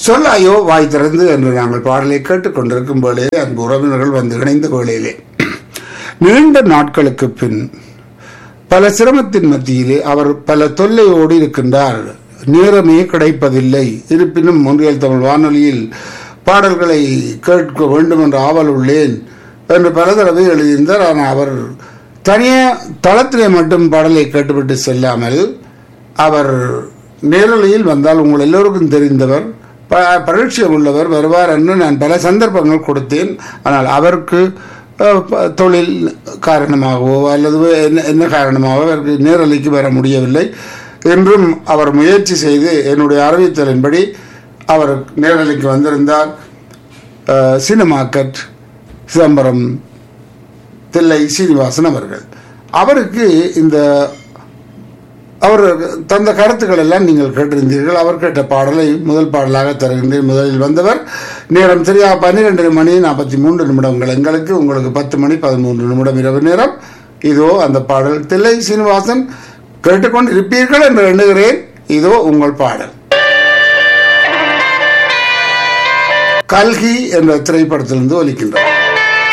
சொல்லாயோ வாய் திறந்து என்று நாங்கள் பாடலை கேட்டுக்கொண்டிருக்கும் வேளையிலே அன்பு உறவினர்கள் வந்து இணைந்த வேளையிலே நீண்ட நாட்களுக்கு பின் பல சிரமத்தின் மத்தியிலே அவர் பல தொல்லையோடு இருக்கின்றார் நேரமே கிடைப்பதில்லை இருப்பினும் ஒன்றியல் தமிழ் வானொலியில் பாடல்களை கேட்க வேண்டும் என்ற ஆவல் உள்ளேன் என்று பல தடவை எழுதியிருந்தார் ஆனால் அவர் தனியே தளத்திலே மட்டும் பாடலை கேட்டுவிட்டு செல்லாமல் அவர் நேரலையில் வந்தால் உங்கள் எல்லோருக்கும் தெரிந்தவர் ப பரிட்சயம் உள்ளவர் வருவார் என்று நான் பல சந்தர்ப்பங்கள் கொடுத்தேன் ஆனால் அவருக்கு அஹ், ப- தொழில் காரணமாகவோ அல்லது என்ன என்ன காரணமாகவோ அவருக்கு நேரலைக்கு வர முடியவில்லை என்றும் அவர் முயற்சி செய்து என்னுடைய அறிவித்தலின்படி அவர் நேரலைக்கு வந்திருந்தார் அஹ், சினிமாக்கட் சிதம்பரம் தில்லை சீனிவாசன் அவர்கள் அவருக்கு இந்த அவர் தந்த கருத்துக்கள் எல்லாம் நீங்கள் கேட்டிருந்தீர்கள் அவர் கேட்ட பாடலை முதல் பாடலாக தருகின்றேன் முதலில் வந்தவர் நேரம் சரியா பன்னிரெண்டு மணி நாற்பத்தி மூன்று நிமிடங்கள் எங்களுக்கு உங்களுக்கு பத்து மணி பதிமூன்று நிமிடம் இரவு நேரம் இதோ அந்த பாடல் தில்லை சீனிவாசன் கேட்டுக்கொண்டு இருப்பீர்கள் என்று எண்ணுகிறேன் இதோ உங்கள் பாடல் கல்கி என்ற திரைப்படத்திலிருந்து ஒலிக்கின்றது